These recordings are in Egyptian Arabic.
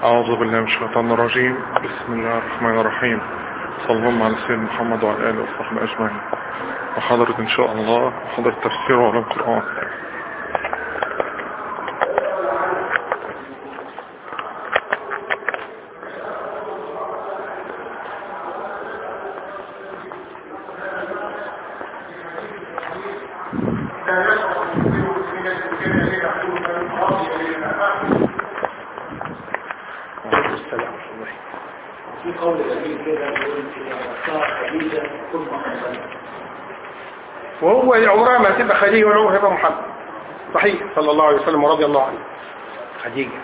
أعوذ بالله من الشيطان الرجيم بسم الله الرحمن الرحيم صلى الله على سيدنا محمد وعلى آله وصحبه أجمعين وحضرت إن شاء الله حضرت تفسير على القرآن عليكم السلام ورحمة الله في قول جميل كده يقول إذا صار خديجة كل محمد وهو عمرها ما تبقى خديجة ولا عمرها تبقى محمد صحيح صلى الله عليه وسلم ورضي الله عنه خديجة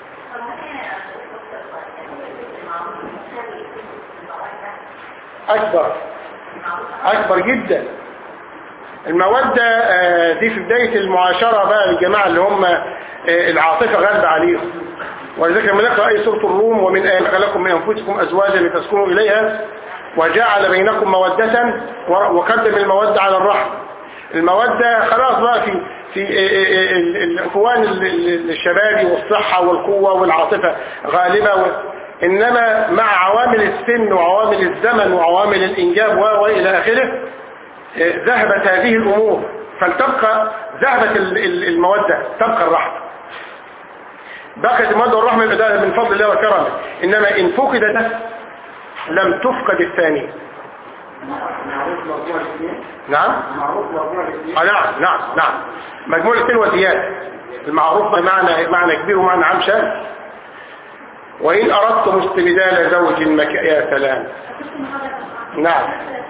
أكبر أكبر جدا المودة آه، دي في بداية المعاشرة بقى الجماعة اللي هم آه، العاطفة غالبة عليهم ولذلك لما نقرأ أي سورة الروم ومن آية خلقكم من أنفسكم أزواجا لتسكنوا إليها وجعل بينكم مودة ور- وقدم المودة على الرحم المودة خلاص بقى في في آه، آه، آه، ال- الأكوان ال- ال- الشبابي والصحة والقوة والعاطفة غالبة و- إنما مع عوامل السن وعوامل الزمن وعوامل الإنجاب و- وإلى آخره آه، ذهبت هذه الأمور فلتبقى ذهبت ال- ال- المودة تبقى الرحمة بقت المودة والرحمة يبقى ده من فضل الله وكرمه إنما إن فقدت لم تفقد الثانية معروف موضوع الاثنين نعم معروف موضوع الاثنين آه نعم نعم نعم مجموع الاثنين وزيادة المعروف بمعنى معنى كبير ومعنى عام شامل وإن أردتم استبدال زوج مك... يا سلام نعم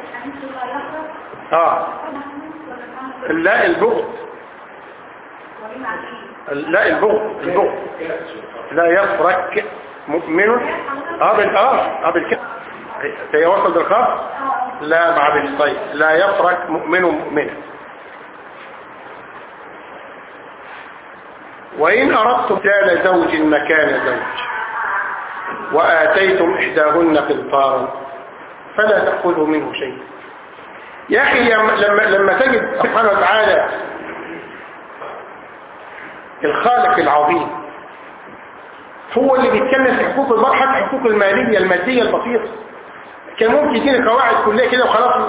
آه لا البغض لا البغض البغض لا يفرك مؤمن اه بال اه اه بالكلمة هي وصل بالخاص لا مع بالطيب لا يفرك مؤمن مؤمنا وإن أردتم تال زوج مكان زوج وآتيتم إحداهن قنطارا فلا تأخذوا منه شيء يا أخي لما, لما لما تجد سبحانه وتعالى الخالق العظيم هو اللي بيتكلم في حقوق المرأة حتى حقوق المالية المادية البسيطة كان ممكن يديني قواعد كلية كده وخلاص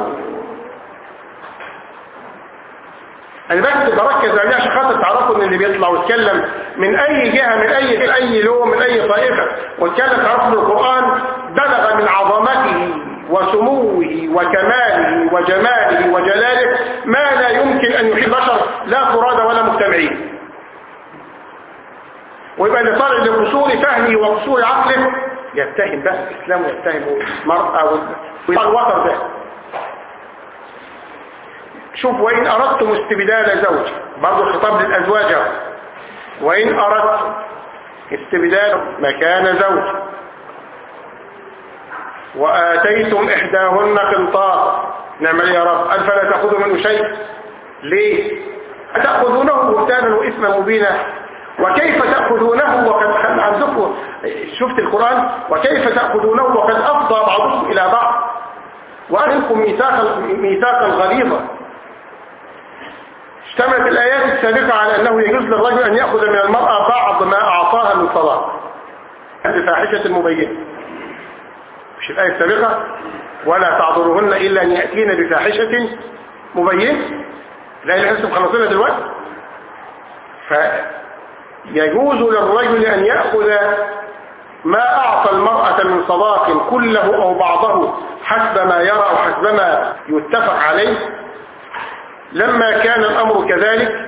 انا بس بركز عليه عشان خاطر تعرفوا ان اللي بيطلع ويتكلم من اي جهة من اي اي لون من اي طائفة ويتكلم تعرفوا ان القرآن بلغ من عظمته وسموه وكماله وجماله وجلاله ما لا يمكن ان يحيط بشر لا فرادى ولا مجتمعين ويبقى اللي طالع لقصور فهمه وقصور عقله يتهم بقى الاسلام ويتهم المرأة والوطر ده شوف وإن أردتم استبدال زوج برضو الخطاب للأزواج أهو. وإن أردتم استبدال مكان زوج وآتيتم إحداهن قنطار نعمل يا رب قال فلا تأخذوا منه شيء ليه أتأخذونه بهتانا وإثما مبينا وكيف تأخذونه وقد عندكم شفت القرآن وكيف تأخذونه وقد أفضى بعضكم إلى بعض وأنكم ميثاقا ميثاقا غليظا اشتملت الآيات السابقة على أنه يجوز للرجل أن يأخذ من المرأة بعض ما أعطاها من صلاة بفاحشة مبينة مش الآية السابقة ولا تعذرهن إلا أن يأتين بفاحشة مبينة لا اللي لسه مخلصينها دلوقتي فيجوز للرجل أن يأخذ ما أعطى المرأة من صداق كله أو بعضه حسب ما يرى أو حسب ما يتفق عليه لما كان الأمر كذلك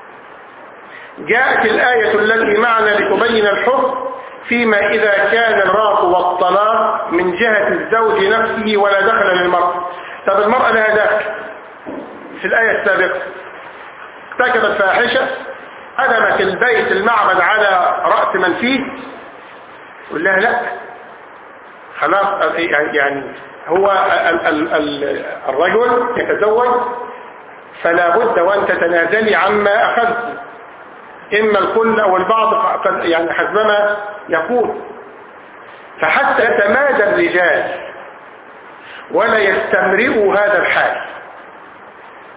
جاءت الآية التي معنا لتبين الحكم فيما إذا كان الراق والطلاق من جهة الزوج نفسه ولا دخل للمرأة طب المرأة لها دخل في الآية السابقة ارتكبت فاحشة هدمت البيت المعبد على رأس من فيه يقول لها لا خلاص يعني هو ال ال ال الرجل يتزوج فلا بد وأن تتنازلي عما أخذت إما الكل أو البعض قد يعني حسبما يكون فحتى يتمادى الرجال ولا يستمرئوا هذا الحال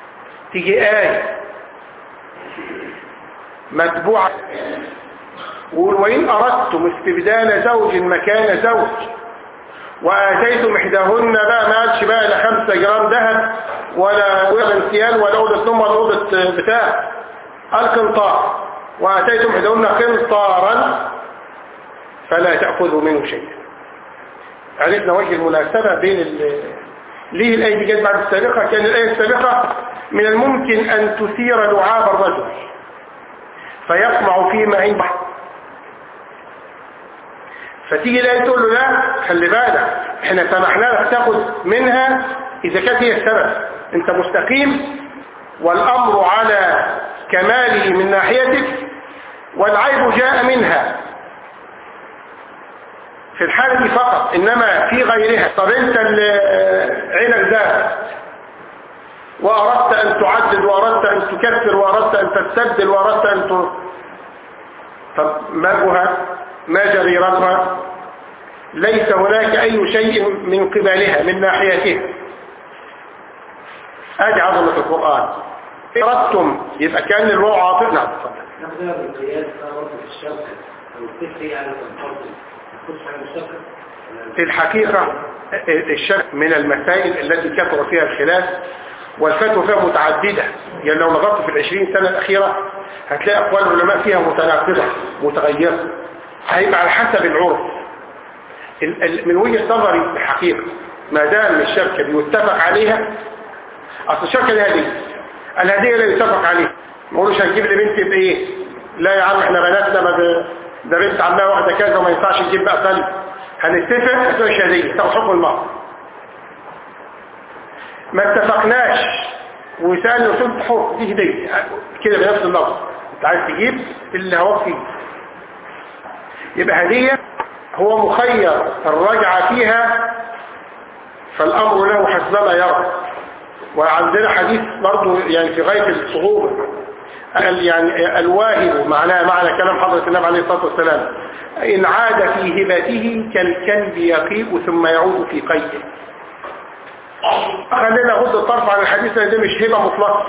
تيجي آية متبوعة وإن أردتم استبدال زوج مكان زوج وآتيتم إحداهن بقى ما قالش بقى لا 5 جرام ذهب ولا ولا انسيان ولا أوضة نوم ولا أوضة بتاع القنطار وآتيتم إحداهن قنطارا فلا تأخذوا منه شيئا عرفنا وجه المناسبة بين ال ليه الآية دي جت بعد السابقة كان الآية السابقة من الممكن أن تثير لعاب الرجل فيطمع فيما عنده فتيجي الآية تقول له لا خلي بالك احنا سمحنا لك تاخد منها إذا كانت هي السبب انت مستقيم والأمر على كماله من ناحيتك والعيب جاء منها في الحالة دي فقط إنما في غيرها طب أنت اللي عينك ذات وأردت أن تعدد وأردت أن تكثر وأردت أن تستبدل وأردت أن ت... طب مالها ما جريرتها ليس هناك أي شيء من قبلها من ناحيتها أدي عظمة القرآن أردتم يبقى كان الواو عاطف نعم تفضل نبدأ بالقياس برضه في الشبكة أو الفكر يعني الفرض تخش على الشبكة في الحقيقة الشك من المسائل التي كثر فيها الخلاف والفتوى فيها متعددة يعني لو نظرت في العشرين سنة الأخيرة هتلاقي أقوال العلماء فيها متناقضة متغيرة هيبقى على حسب العرف ال- ال- من وجهة نظري الحقيقة ما دام الشبكة بيتفق عليها أصل الشبكة دي هدية الهدية لا يتفق عليها ما اقولوش هنجيب لبنتي بإيه لا يا عم احنا بناتنا ما ب- ده بنت عمها واحدة كذا وما ينفعش تجيب بقى ثاني هنتفق هتبقى شهادية تاخد حكم المهر ما اتفقناش وسألني وصلت حكم دي هدية كده بنفس اللفظ انت عايز تجيب اللي هواك فيه يبقى هدية هو مخير الرجعة فيها فالأمر له حسبما يرى وعندنا حديث برضو يعني في غاية الصعوبة ال- يعني الواهب معناه معنى كلام حضرة النبي عليه الصلاة والسلام إن عاد في هبته كالكلب يقيء ثم يعود في قيئه خلينا غض الطرف عن الحديث لأن ده مش هبة مطلقة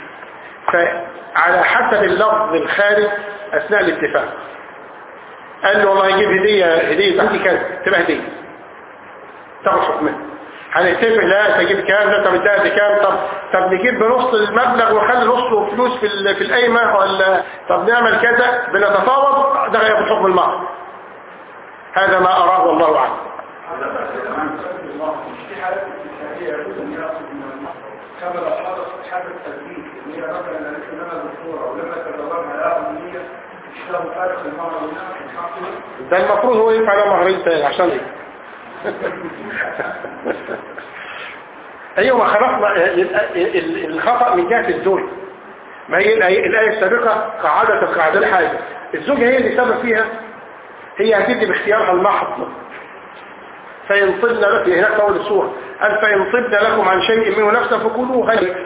فعلى حسب اللفظ الخارج أثناء الاتفاق قال له والله يجيب هدية هدية عندي كذا تبقى هدية تاخد حكمها هنتفق لا تجيب كام لا طب اديها بكام طب طب نجيب بنص المبلغ ونخلي نصه فلوس في ال- في القايمه ولا طب نعمل كذا بنتفاوض ده هياخد حكم المهر هذا ما اراه والله اعلم كما لو حدث حدث تثبيت ان هي مثلا قالت ان انا دكتوره ولما تدورها لها امنيه اشتغل فارق المره منها في حقها ده المفروض هو ينفع له مهرين تاني عشان ايه ايوه ما خلاص ما يبقى ال- الخطأ من جهة الزوج ما هي الآية الآية السابقة قاعدة القاعدة الحاجة الزوجة هي اللي سبب فيها هي هتدي باختيارها المحض فإن طبن لك هناك قول السورة قال فإن طبن لكم عن شيء منه نفسا فكلوه غير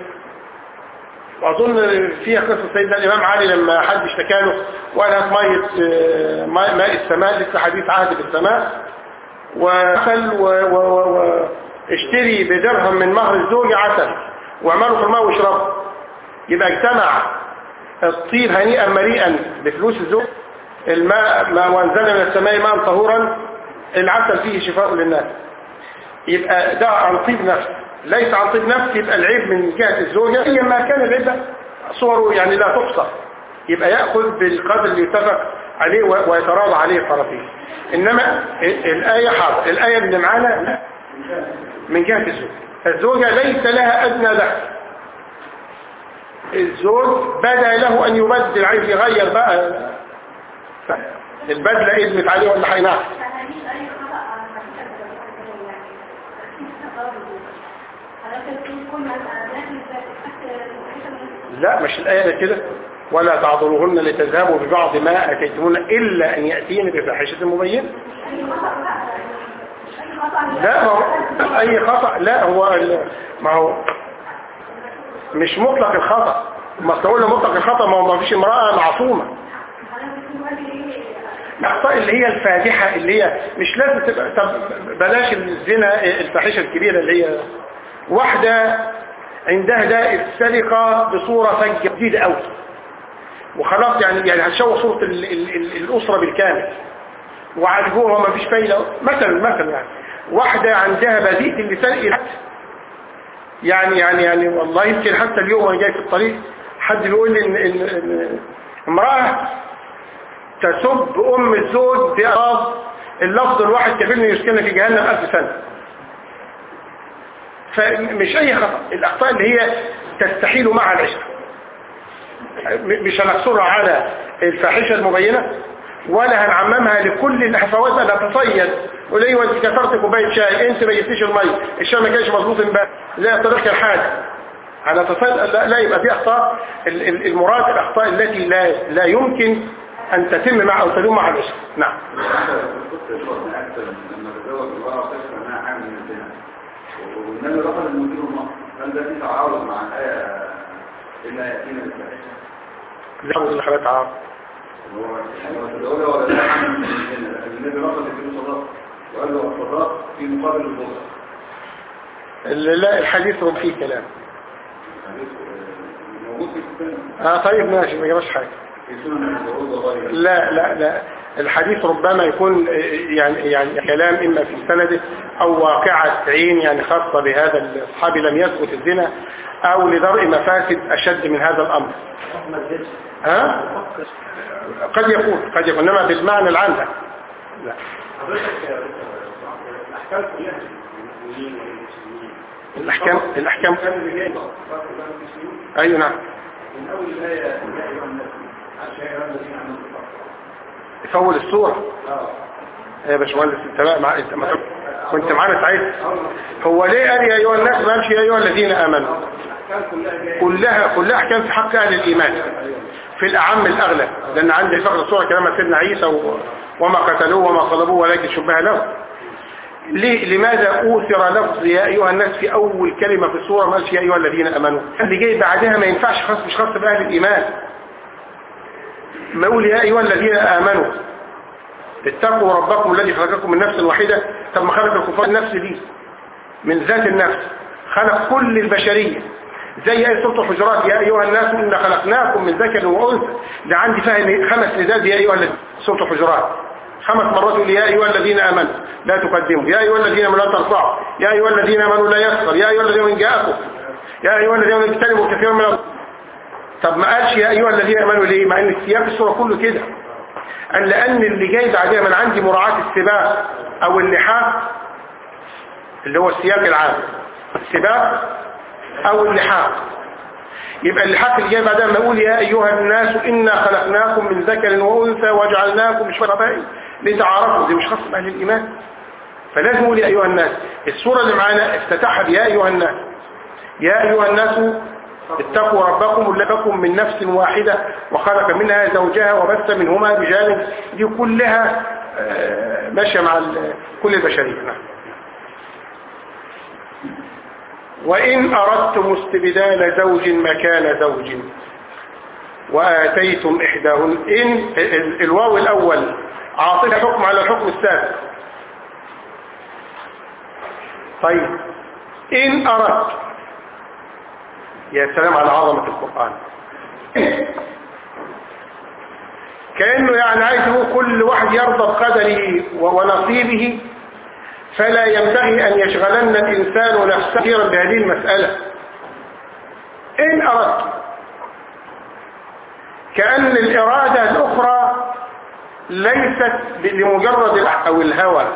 وأظن فيها قصة سيدنا الإمام علي لما حد اشتكى له وقال هات مية آه، ماء ماء السماء لسه حديث عهد بالسماء وعسل و... و... و... و... اشتري بدرهم من مهر الزوج عسل واعمله في الماء واشربه يبقى اجتمع الطيب هنيئا مريئا بفلوس الزوج الماء ما وانزل من السماء ماء طهورا العسل فيه شفاء للناس يبقى ده عن طيب نفس ليس عن طيب نفس يبقى العيب من جهة الزوجة هي ما كان العيب صوره يعني لا تحصى يبقى يأخذ بالقدر اللي يتفق عليه و- ويتراضى عليه الطرفين إنما ال- الآية حاضر الآية اللي معانا لا. من جهة الزوج الزوجة ليس لها أدنى دخل الزوج بدا له أن يبدل عايز يغير بقى البدلة ادمت عليه ولا هينعكس لا مش الآية كده ولا تعذروهن لتذهبوا ببعض ما أتيتمون إلا أن يأتين بفاحشة مبينة لا ما هو أي خطأ لا هو ال- ما هو مش مطلق الخطأ ما تقول مطلق الخطأ ما هو ما فيش امرأة معصومة الأخطاء اللي هي الفادحة اللي هي مش لازم تبقى طب بلاش الزنا الفاحشة الكبيرة اللي هي واحدة عندها ده السرقة بصورة فجة جديدة قوي وخلاص يعني يعني هتشوه صورة ال ال ال الأسرة بالكامل وعالجوها وما فيش فايدة مثلا مثلا يعني واحدة عندها بذيء اللسان إلى يعني يعني يعني والله يمكن حتى اليوم وانا جاي في الطريق حد بيقول لي ان ان إن امرأة تسب ام الزوج بألفاظ اللفظ الواحد كفيل يسكنها في جهنم ألف سنة فمش أي خطأ الأخطاء اللي هي تستحيل مع العشق م- مش هنقصرها على الفاحشة المبينة ولا هنعممها لكل الحفوات بقى نتصيد وليه وانت كسرت كوبايه شاي انت ما جبتيش الميه الشاي ما كانش مظبوط امبارح لا صديقك الحاجه على تصيد لا, لا يبقى دي اخطاء ال- ال- المراد الاخطاء التي لا لا يمكن ان تتم مع او تدوم مع الاسره نعم لما تزوج امرأة وتشفى انها حامل من الزنا والنبي رفض المدير مصر هل ده في تعارض مع الآية إلا يأتينا بالفاحشة؟ الحمد لله حضرتك عارف هو هو تزوجها ولا لا حامل من الزنا لكن النبي رفض يديله صداق وقال له الصداق في مقابل البغض ال- لا الحديث هم فيه كلام الحديث آه، موجود في السنة اه طيب ماشي ما جابش حاجه في سنن الزواج وغيرها لا لا لا الحديث ربما يكون يعني يعني كلام إما في سنده أو واقعة عين يعني خاصة بهذا الصحابي لم يثبت الزنا أو لدرء مفاسد أشد من هذا الأمر ها؟ قد يكون قد يكون إنما بالمعنى العام لا لا حضرتك الأحكام كلها للمسلمين وللمسلمين الأحكام الأحكام كان الرجال فرق بين المسلمين أيوة نعم من أول الآية يا أيها الناس عشان يا أيها الذين آمنوا اتقوا في أول السورة اه يا باشمهندس انت بقى مع... انت ما... كنت معانا سعيد هو ليه قال يا أيها الناس ما قالش يا أيها الذين آمنوا الأحكام كلها جاية كلها كلها احكام في حق اهل الايمان في الاعم الاغلب لان عندي فقر الصوره كلام سيدنا عيسى و... وما قتلوه وما صلبوه ولكن شبه له ليه لماذا اوثر لفظ يا ايها الناس في اول كلمه في السوره ما قالش يا ايها الذين امنوا اللي جاي بعدها ما ينفعش خاص مش خاص باهل الايمان ما يقول يا ايها الذين امنوا اتقوا ربكم الذي خلقكم من نفس واحده طب ما خلق الكفار النفس دي من ذات النفس خلق كل البشريه زي اي سوره الحجرات يا ايها الناس انا خلقناكم من ذكر وانثى ده عندي فيها خمس نداد يا ايها الذين سوره الحجرات خمس مرات يقول يا ايها الذين امنوا لا تقدموا يا ايها الذين امنوا لا ترفعوا يا ايها الذين امنوا لا يسخر يا ايها الذين من جاءكم يا ايها الذين امنوا اجتنبوا كثيرا من الأرض. طب ما قالش يا ايها الذين امنوا ليه مع ان السياق السوره كله كده قال لان اللي جاي بعدها من عندي مراعاه السباق او اللحاق اللي هو السياق العام السباق او اللحاق يبقى اللحاق اللي جاي بعدها ما اقول يا ايها الناس انا خلقناكم من ذكر وانثى وجعلناكم شرفاء لتعارفوا دي مش خاصه باهل الايمان فلازم اقول يا ايها الناس السوره اللي معانا افتتحها بيا ايها الناس يا ايها الناس اتقوا ربكم الذي خلقكم من نفس واحده وخلق منها زوجها وبث منهما رجالا دي كلها آه، ماشيه مع ال- كل البشريه نعم وإن أردتم استبدال زوج مكان زوج وآتيتم إحداهن إن ال- ال- الواو الأول عاطف حكم على الحكم السابق طيب إن أردت يا سلام على عظمة القرآن كأنه يعني عايز يقول كل واحد يرضى بقدره و- ونصيبه فلا ينبغي أن يشغلن الإنسان نفسه كثيرا بهذه المسألة إن أردت كأن الإرادة الأخرى ليست لمجرد الع- أو الهوى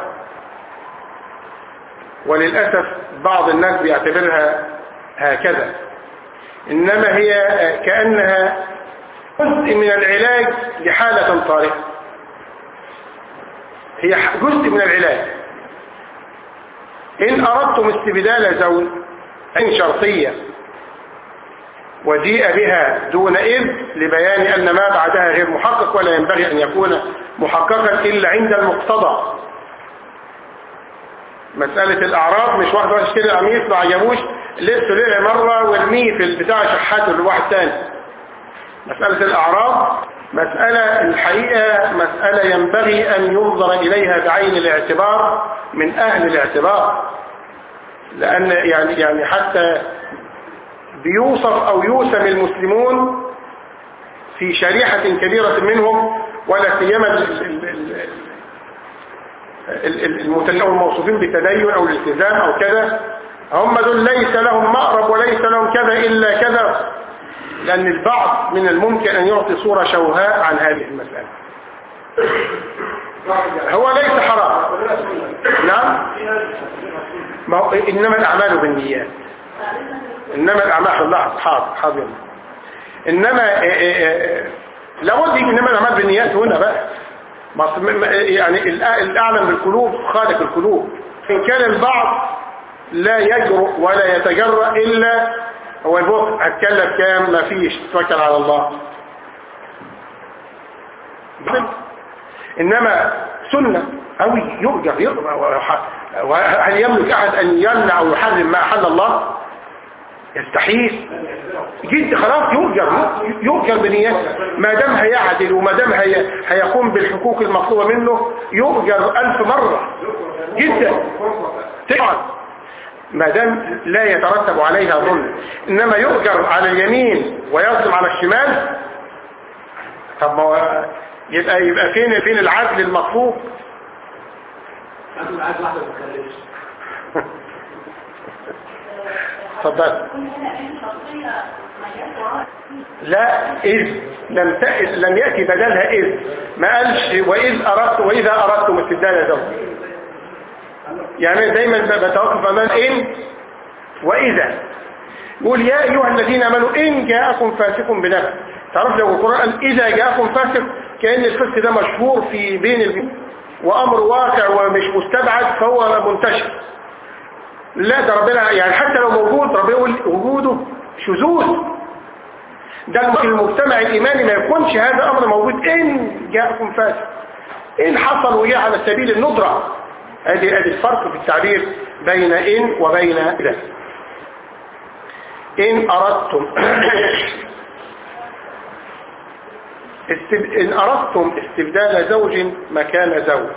وللأسف بعض الناس بيعتبرها هكذا إنما هي كأنها جزء من العلاج لحالة طارئة هي ح- جزء من العلاج إن أردتم استبدال زوج إن شرطية وجيء بها دون إذ لبيان أن ما بعدها غير محقق ولا ينبغي أن يكون محققا إلا عند المقتضى مسألة الأعراض مش واحد واحد يشتري قميص ما عجبوش لبسه لقى مرة وارميه في البتاع شحاته لواحد تاني مسألة الأعراض مسألة الحقيقة مسألة ينبغي أن ينظر إليها بعين الاعتبار من أهل الاعتبار لأن يعني يعني حتى بيوصف أو يوسم المسلمون في شريحة كبيرة منهم ولا سيما ال- ال- ال- ال- ال- المتل- أو الموصوفين بالتدين أو الالتزام أو كذا هم دول ليس لهم مأرب وليس لهم كذا إلا كذا لأن البعض من الممكن أن يعطي صورة شوهاء عن هذه المسألة هو ليس حرام نعم ما هو إنما الأعمال بالنيات إنما الأعمال الله حاضر حاضر إنما إيه إيه إيه لابد يجي إنما الأعمال بالنيات هنا بقى ما أصل- م- م- يعني الأ- الأعلم بالقلوب خالق القلوب إن كان البعض لا يجرؤ ولا يتجرأ إلا هو البخ هتكلف كام ما فيش توكل على الله إنما سنة أو يؤجر يؤجر وهل يملك أحد أن يمنع أو يحرم ما أحل الله يستحيل جد خلاص يؤجر يؤجر بنيته ما دام هيعدل وما دام هي هيقوم بالحقوق المطلوبة منه يؤجر ألف مرة جدا طبعا ما دام لا يترتب عليها ظلم إنما يؤجر على اليمين ويظلم على الشمال طب ما هو يبقى يبقى فين فين العدل المطلوب أنا عايز واحدة ما تتكلمش اتفضل لا إذ لم تأت لم يأتي بدلها إذ ما قالش وإذ أردت وإذا أردتم استبدال زوج يعني دايما بتوقف أمام إن وإذا يقول يا أيها الذين آمنوا إن جاءكم فاسق بنبأ تعرف لو القرآن قال إذا جاءكم فاسق كأن الفسق ده مشهور في بين البيت وأمر واقع ومش مستبعد فهو منتشر لا ده ربنا يعني حتى لو موجود ربنا يقول وجوده شذوذ ده في المجتمع الإيماني ما يكونش هذا أمر موجود إن جاءكم فاسق إن حصل وجاء على سبيل الندرة ادي ادي الفرق في التعبير بين إن وبين إذا إن أردتم استب... إن أردتم استبدال زوج مكان زوج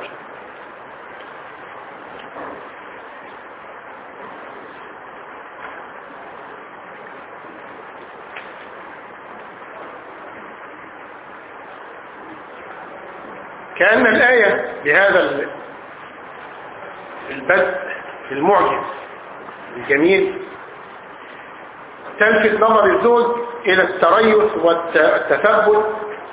كأن الآية بهذا ال- البدء المعجز الجميل تلفت نظر الزوج إلى التريث والتثبت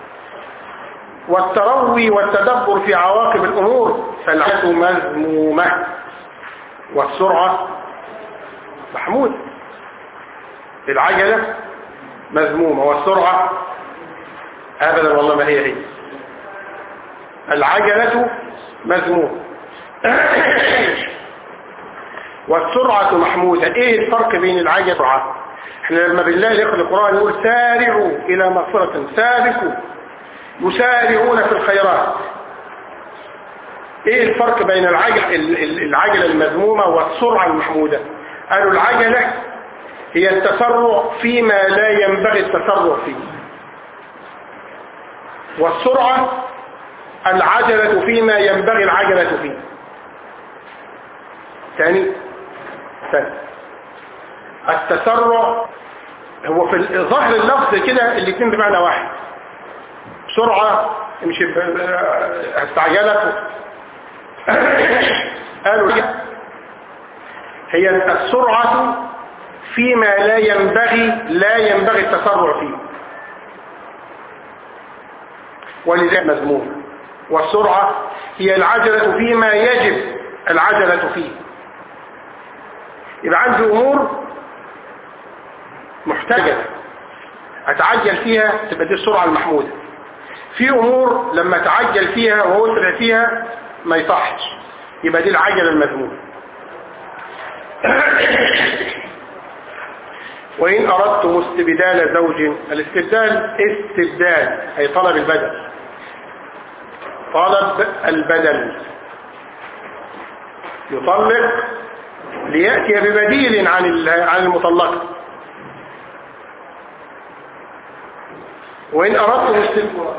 والتروي والتدبر في عواقب الأمور فالعجل مذمومة والسرعة محمود العجلة مذمومة والسرعة أبدا والله ما هي هي العجلة مذمومة والسرعة محمودة ايه الفرق بين العجلة والسرعة احنا لما بالله يقرأ القرآن يقول سارعوا الى مغفرة سابقوا يسارعون في الخيرات ايه الفرق بين العجل العجلة المذمومة والسرعة المحمودة قالوا العجلة هي التسرع فيما لا ينبغي التسرع فيه والسرعة العجلة فيما ينبغي العجلة فيه ثاني ثاني التسرع هو في ظاهر اللفظ كده الاثنين بمعنى واحد بسرعة مش استعجلت قالوا هي السرعة فيما لا ينبغي لا ينبغي التسرع فيه ولذلك مذموم والسرعة هي العجلة فيما يجب العجلة فيه يبقى عندي أمور محتاجة أتعجل فيها تبقى دي السرعة المحمودة في أمور لما أتعجل فيها وأسرع فيها ما يصحش يبقى دي العجلة المذمومة وإن أردتم استبدال زوج الاستبدال استبدال أي طلب البدل طلب البدل يطلق ليأتي ببديل عن عن المطلقة وإن أردتم استبدال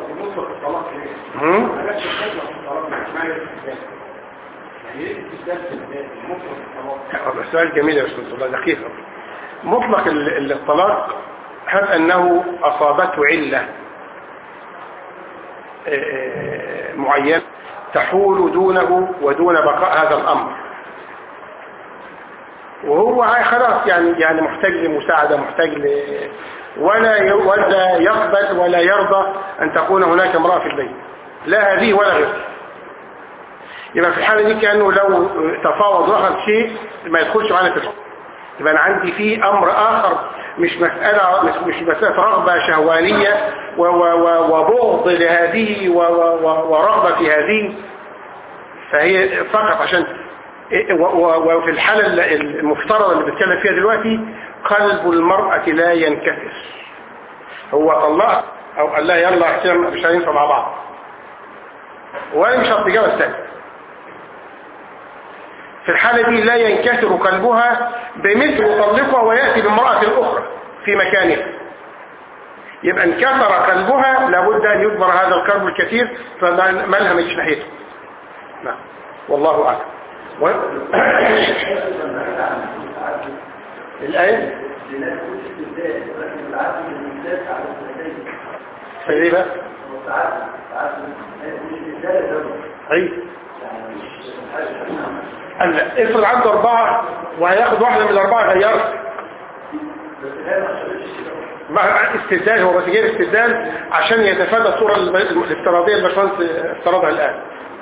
سؤال جميل يا أستاذ الله دقيقة مطلق الطلاق هل أنه أصابته علة آه، معينة تحول دونه ودون بقاء هذا الأمر وهو هاي خلاص يعني يعني محتاج لمساعدة محتاج ل ولا ي- ولا يقبل ولا يرضى أن تكون هناك امرأة في البيت لا هذه ولا غيرها يبقى في الحالة دي كأنه لو تفاوض واحد شيء ما يدخلش معانا في الحكم يبقى أنا عندي فيه أمر آخر مش مسألة مش, مش مسألة رغبة شهوانية و و و وبغض لهذه و و و ورغبة في هذه فهي فقط عشان و- و- وفي الحالة ال- المفترضة اللي بتكلم فيها دلوقتي قلب المرأة لا ينكسر هو طلقها أو قال لها يلا احسن مش هينفع مع بعض وأنا مش هتجاوز تاني في الحالة دي لا ينكسر قلبها بمثل يطلقها ويأتي بامرأة أخرى في مكانها يبقى انكسر قلبها لابد أن يجبر هذا القلب الكثير فمالها ما يجيش ناحيته نعم والله أعلم و... الآية فإيه بقى؟ أي قال لا افرض عنده أربعة وهياخد واحدة من الأربعة غيرها بقى استدلال هو بس جايب استدلال عشان يتفادى الصورة الب- الافتراضية اللي الباشمهندس افترضها الآن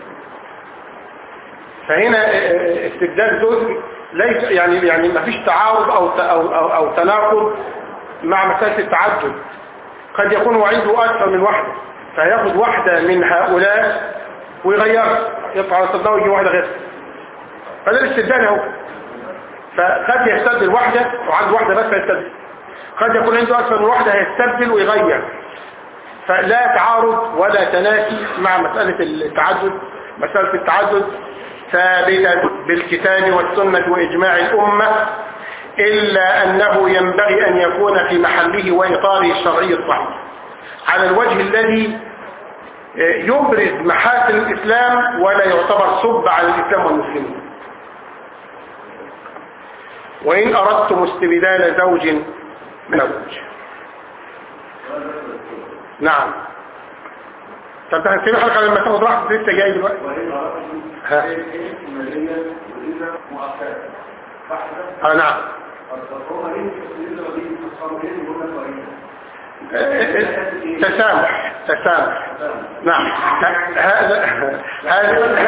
فهنا اه، استبدال زوج ليس يعني يعني ما فيش تعارض أو, ت- أو, أو, أو تناقض مع مسألة التعدد قد يكون هو عنده أكثر من واحدة فياخد واحدة من هؤلاء ويغيرها يطلع على الصداء ويجي واحدة غيرها فده الاستبدال اهو فقد يستبدل واحدة وعنده واحدة بس هيستبدل قد يكون عنده أكثر من واحدة هيستبدل ويغير فلا تعارض ولا تنافي مع مسألة التعدد مسألة التعدد ثابتة بالكتاب والسنة وإجماع الأمة إلا أنه ينبغي أن يكون في محله وإطاره الشرعي الصحيح على الوجه الذي يبرز محاسن الإسلام ولا يعتبر سب على الإسلام والمسلمين وإن أردتم استبدال زوج من زوج نعم طب ده هنسيب الحلقة لما تاخد راحتك لسه جاي دلوقتي ها اه نعم تسامح تسامح نعم هذا هذا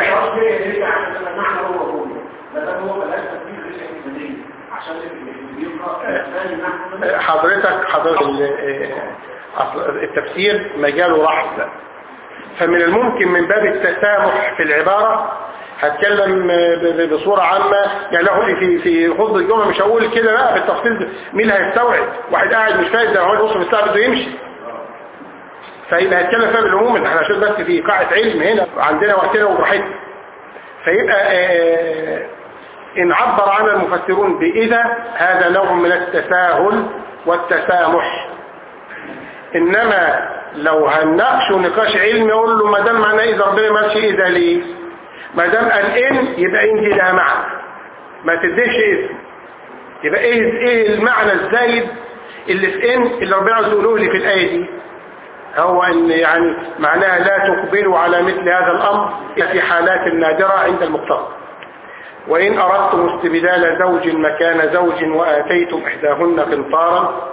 حضرتك حضرتك ال- أصل التفسير مجاله رحب فمن الممكن من باب التسامح في العبارة هتكلم ب- ب- بصورة عامة يعني له في في خطبة الجمعة مش هقول كده لا بالتفصيل مين اللي هيستوعب واحد قاعد مش فاهم ده هو يوصل الساعة بده يمشي فيبقى هتكلم فيها بالعموم احنا عشان بس في قاعة علم هنا عندنا وقتنا وبراحتنا فيبقى آه، إن عبر عن المفسرون بإذا هذا نوع من التساهل والتسامح إنما لو هنناقشه نقاش علمي أقول له ما دام معناه إذا ربنا ما قالش إذا ليه ما دام قال إن يبقى إن دي لها معنى ما تديش اسم يبقى إيه إيه المعنى الزايد اللي في إن اللي ربنا عاوز يقوله لي في الآية دي هو ان يعني معناها لا تقبلوا على مثل هذا الامر في حالات نادرة عند المقتضى وان اردتم استبدال زوج مكان زوج واتيتم احداهن قنطارا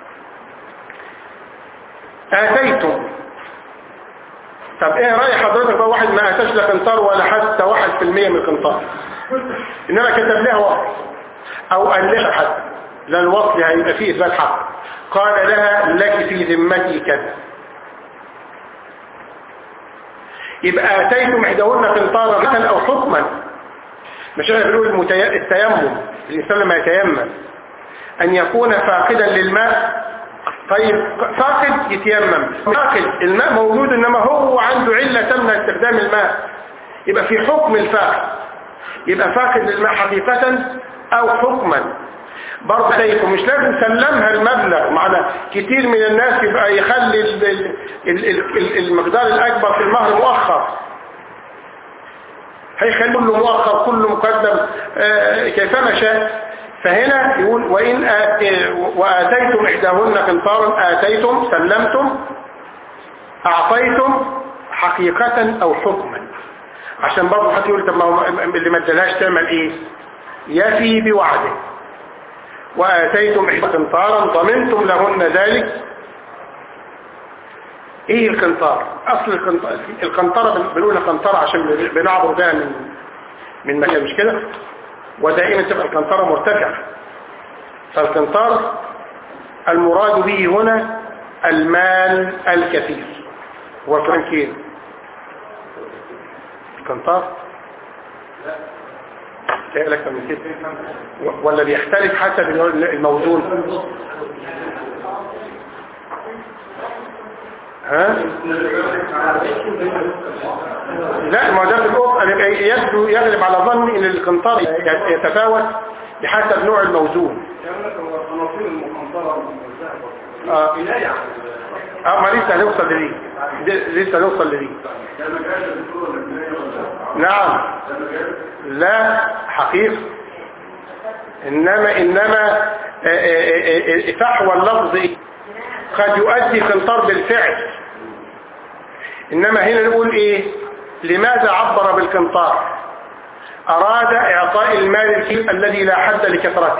اتيتم طب ايه رأي حضرتك بقى واحد ما اتاش لا قنطار ولا حتى واحد في المية من القنطار انما كتب لها وصل او قال لها حد لا الوصل هيبقى فيه اثبات حق قال لها لك في ذمتي كذا يبقى اتيتم احداهن قنطارا مثلا او حكما مش احنا بنقول المتي... التيمم الانسان لما يتيمم ان يكون فاقدا للماء طيب فاقد يتيمم فاقد الماء موجود انما هو عنده علة تمنع استخدام الماء يبقى في حكم الفاقد يبقى فاقد للماء حقيقة او حكما برضه عليكم مش لازم سلمها المبلغ معنا كتير من الناس يبقى يخلي ال- ال- ال- ال- المقدار الأكبر في المهر مؤخر هيخلي كله مؤخر كله مقدم آه، كيفما شاء فهنا يقول وإن آت- وآتيتم إحداهن قنطارا آتيتم سلمتم أعطيتم حقيقة او حكما عشان برضه حد يقول طب ما هو اللي ما ادالهاش تعمل ايه يفي بوعده واتيتم احدى قنطارا ضمنتم لهن ذلك ايه القنطار اصل القنطار القنطره بنقولها قنطره عشان بنعبر بها من من مكان مش كده ودائما تبقى القنطره مرتفعه فالقنطار المراد به هنا المال الكثير هو الكلام كده القنطار لا لك من كده ولا بيختلف حسب الموزون ها لا ما ده في الأوض يبدو يغلب على ظني ان القنطار يتفاوت بحسب نوع الموزون اه اه ما لسه هنوصل لدي لسه هنوصل لدي نعم لا حقيقة انما انما فحوى اللفظ قد يؤدي قنطار بالفعل انما هنا نقول ايه لماذا عبر بالقنطار اراد اعطاء المال الكيل الذي لا حد لكثرته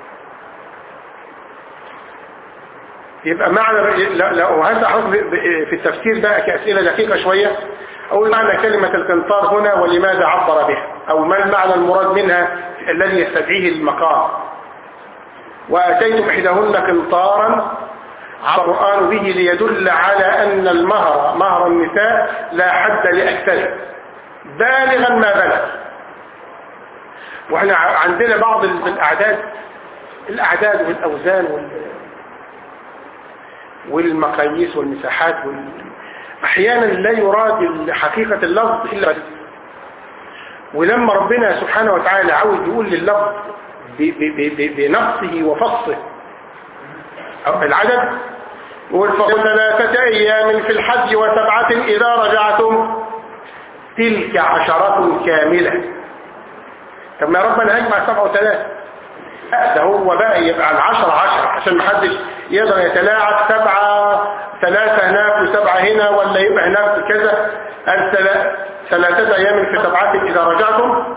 يبقى معنى لو هذا حط في التفسير بقى كأسئلة دقيقة شوية أول معنى كلمة القنطار هنا ولماذا عبر بها أو ما المعنى المراد منها الذي يستدعيه المقام وأتيتم إحداهن قنطارا القرآن به ليدل على أن المهر مهر النساء لا حد لأكثره بالغا ما بلغ واحنا عندنا بعض الأعداد الأعداد والأوزان وال والمقاييس والمساحات وال... احيانا لا يراد حقيقة اللفظ الا بس ولما ربنا سبحانه وتعالى عاوز يقول لللفظ ب... ب... ب... بنصه وفصه أو العدد يقول ثلاثة ايام في الحج وسبعة اذا رجعتم تلك عشرة كاملة طب ما ربنا هجمع سبعة وثلاثة ده هو بقى يبقى العشر عشر عشان محدش يقدر يتلاعب سبعة ثلاثة هناك وسبعة هنا ولا يبقى هناك كذا ثلاثة أيام في سبعات إذا رجعتم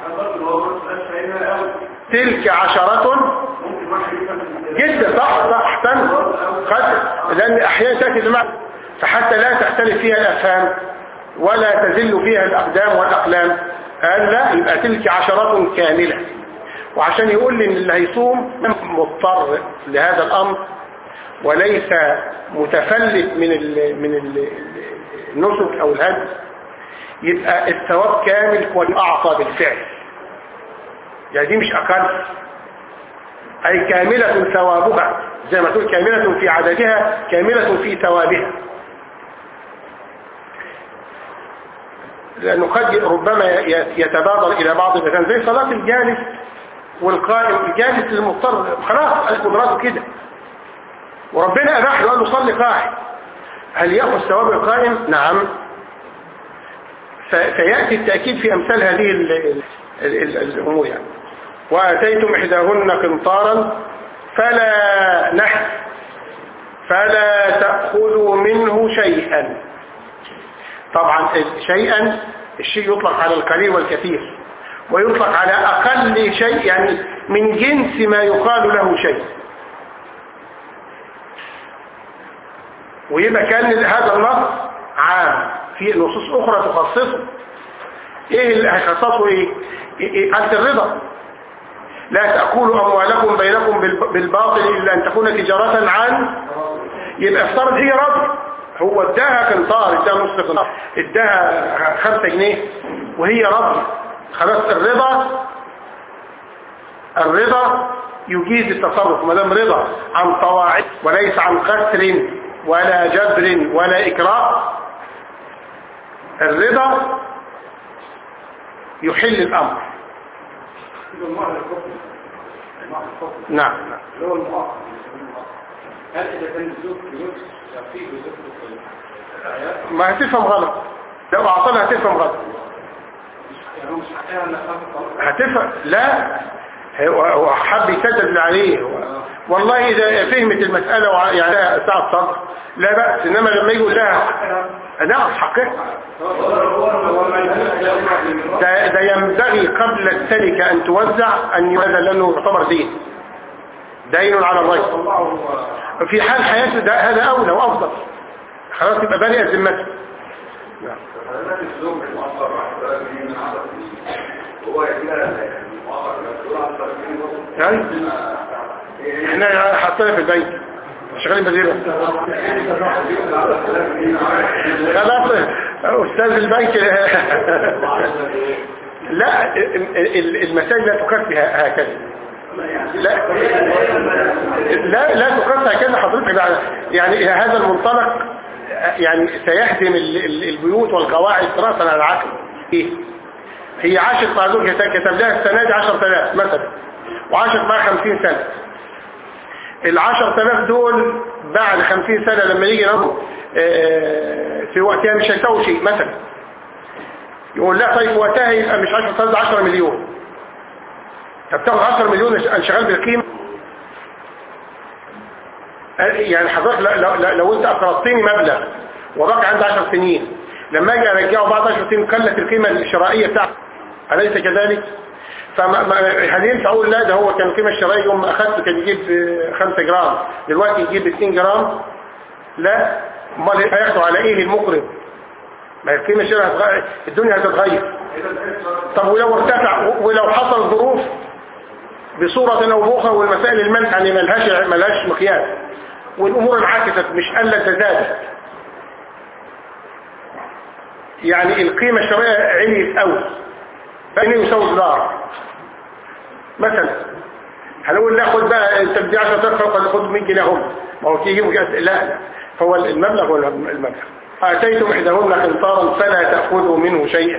تلك عشرة جدا صح صح احسن قد لأن أحيانا تأتي المعنى فحتى لا تختلف فيها الأفهام ولا تزل فيها الأقدام والأقلام قال لا يبقى تلك عشرة كاملة وعشان يقول لي ان اللي هيصوم مضطر لهذا الامر وليس متفلت من ال من ال النسك او الهدي يبقى الثواب كامل والاعطى بالفعل يعني دي مش اقل اي كاملة ثوابها زي ما تقول كاملة في عددها كاملة في ثوابها لأنه قد ربما يتبادر إلى بعض المكان زي صلاة الجالس والقائم الجالس المضطر خلاص قدراته كده وربنا أباح له قال له صلي قاعد هل يأخذ ثواب القائم؟ نعم فيأتي التأكيد في أمثال هذه ال ال ال الأمور يعني وآتيتم إحداهن قنطارا فلا نحن فلا تأخذوا منه شيئا طبعا شيئا الشيء يطلق على القليل والكثير ويطلق على أقل شيء يعني من جنس ما يقال له شيء ويبقى كان هذا النص عام في نصوص أخرى تخصصه إيه اللي هيخصصه إيه؟ إيه حالة الرضا لا تأكلوا أموالكم بينكم بالباطل إلا أن تكون تجارة عن يبقى افترض هي رضا هو اداها قنطار اداها نصف قنطار اداها خمسة جنيه وهي رضا خلاص الرضا الرضا يجيز التصرف ما دام رضا عن طواعي وليس عن قسر ولا جبر ولا إكراه الرضا يحل الأمر نعم اللي هو المؤخر هل إذا كان الزوج بزوج في بزوج ما هتفهم غلط لو أعطانا هتفهم غلط يعني مش حقيقة أن هتفهم لا هو هو حب يسدد عليه هو- والله إذا فهمت المسألة وع- يعني ساعة صدر لا بأس إنما لما يقول لها نعم حقه ده, ده ينبغي قبل التركة أن توزع أن هذا لأنه يعتبر دين دين على الرجل في حال حياته ده هذا أولى وأفضل خلاص يبقى بني ذمته نعم. فهذا الزوج المؤخر واحد من من عدد هو كده المؤخر مسؤول عن تركين يعني احنا حاطينها في البيت شغالين بزيرة خلاص استاذ البنك لا ال- المسائل لا تقاس بها- هكذا لا لا لا تقاس هكذا حضرتك بقى. يعني هذا المنطلق يعني سيهدم ال- ال- البيوت والقواعد رأسا على العقل ايه هي عاشت مع زوجها كتب لها السنة دي 10000 مثلا وعاشت معها 50 سنة ال 10000 دول بعد 50 سنة لما يجي نظر في وقتها مش هيساوي شيء مثلا يقول لا طيب في وقتها يبقى مش 10000 ده 10 مليون طب تاخد 10 مليون انشغال بالقيمة يعني حضرتك لو, لو, لو انت اقرضتني مبلغ وبقى عندي 10 سنين لما اجي ارجعه بعد 10 سنين قلت القيمة الشرائية بتاعته أليس كذلك؟ فما ما- هل ينفع اقول لا ده هو كان القيمة الشرائية يوم ما اخدته كان يجيب 5 جرام دلوقتي يجيب 2 جرام لا امال هياخدوا على ايه المقرض ما هي القيمة الشرائية هتغير الدنيا هتتغير طب ولو ارتفع ولو حصل ظروف بصورة او باخرى والمسائل المال يعني ملهاش ملهاش مقياس والامور انعكست مش قلت ده زادت يعني القيمة الشرائية عليت قوي بقى يساوي دولار مثلا هنقول لا خد بقى انت بدي 10 تدفع خد 100 جنيه هم ما هو تيجي وجهة لا لا فهو المبلغ ولا المبلغ آتيتم إحداهن قنطارا فلا تأخذوا منه شيئا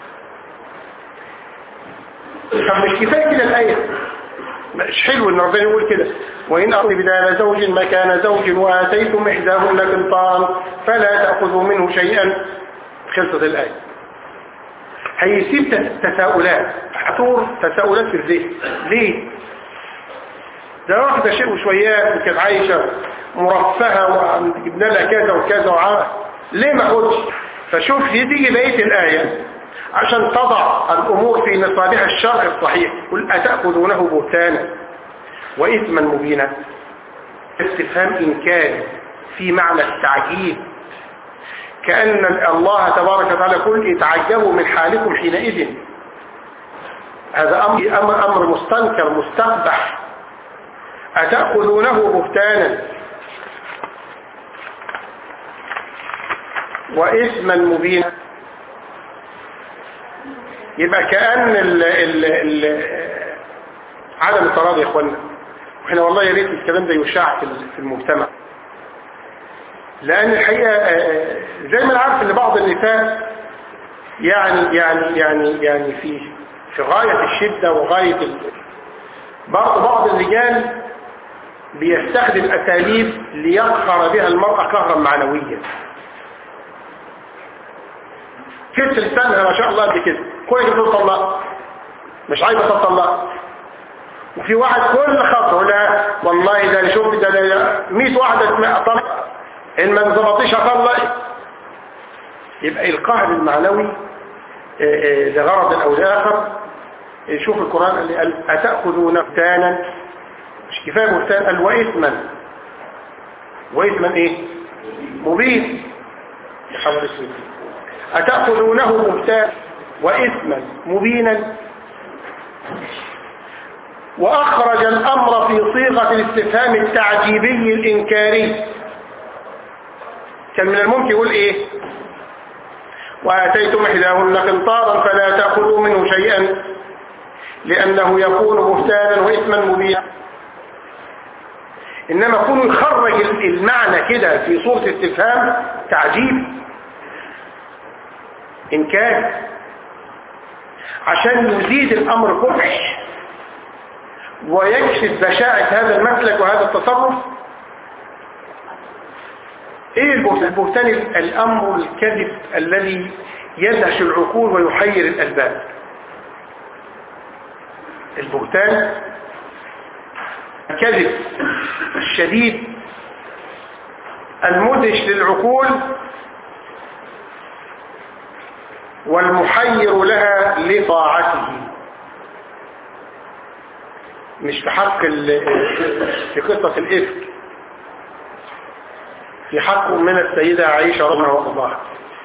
طب مش كفاية كده الآية مش حلو ان ربنا يقول كده وإن أرضي بدال زوج مكان زوج وآتيتم إحداهن قنطارا فلا تأخذوا منه شيئا خلصت الآية هيسيب تس- تساؤلات حطور تساؤلات في الذهن ليه ده واحدة شيء وشويات وكانت عايشة مرفهة وجبنا لها كذا وكذا وعا ليه ما خدش فشوف تيجي بقية الآية عشان تضع الأمور في مصالح الشرع الصحيح قل أتأخذونه بهتانا وإثما مبينا استفهام إنكاري في معنى التعجيب كأن الله تبارك وتعالى يقول اتعجبوا من حالكم حينئذ هذا أمر, أمر, أمر مستنكر مستقبح أتأخذونه بهتانا وإثما مبينا يبقى كأن ال ال ال عدم التراضي يا اخوانا واحنا والله يا ريت الكلام ده يشاع في ال- في المجتمع لأن الحقيقة آه، زي ما انا عارف ان بعض النساء يعني يعني يعني يعني في في غاية الشدة وغاية ال... بعض بعض الرجال بيستخدم أساليب ليقهر بها المرأة قهرا معنويا كيف لسانها ما شاء الله قد كده كل كده تطلق مش عايزة تطلق وفي واحد كل خطوة لا والله ده اللي شوف ده ده 100 واحدة اسمها طلق ان ما انظبطيش اطلق يبقى القهر المعنوي آه، آه، لغرض او لاخر آه، شوف القرآن اللي قال أتأخذون بهتانا مش كفاية بهتان قال وإثما وإثما إيه مبين يا حول اسمه أتأخذونه بهتان وإثما مبينا وأخرج الأمر في صيغة الاستفهام التعجيبي الإنكاري كان من الممكن يقول إيه وآتيتم إحداهن قنطارا فلا تأخذوا منه شيئا لأنه يكون بهتانا وإثما مبينا إنما يكون يخرج المعنى كده في صورة استفهام تعجيب إنكار عشان يزيد الأمر قبح ويكشف بشاعة هذا المسلك وهذا التصرف ايه البهتان الامر الكذب الذي يدهش العقول ويحير الالباب البهتان الكذب الشديد المدهش للعقول والمحير لها لطاعته مش في حق ال- في قصة الإفك في حق من السيدة عائشة رضي الله عنها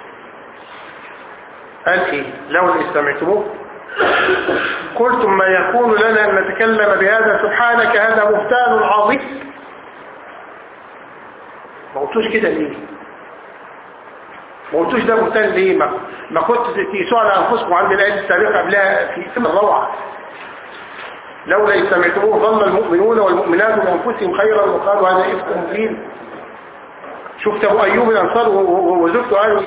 قال ايه لو استمعتموه قلتم ما يكون لنا ان نتكلم بهذا سبحانك هذا بهتان عظيم ما قلتوش كده ليه ما قلتوش ده بهتان ليه ما, ما كنت تقيسوا على انفسكم عند الايه السابقه قبلها في سن الروعه لولا إذ سمعتموه ظن المؤمنون والمؤمنات بانفسهم خيرا وقالوا هذا افك مبين شفت ابو ايوب الانصار و- و- وزوجته قالوا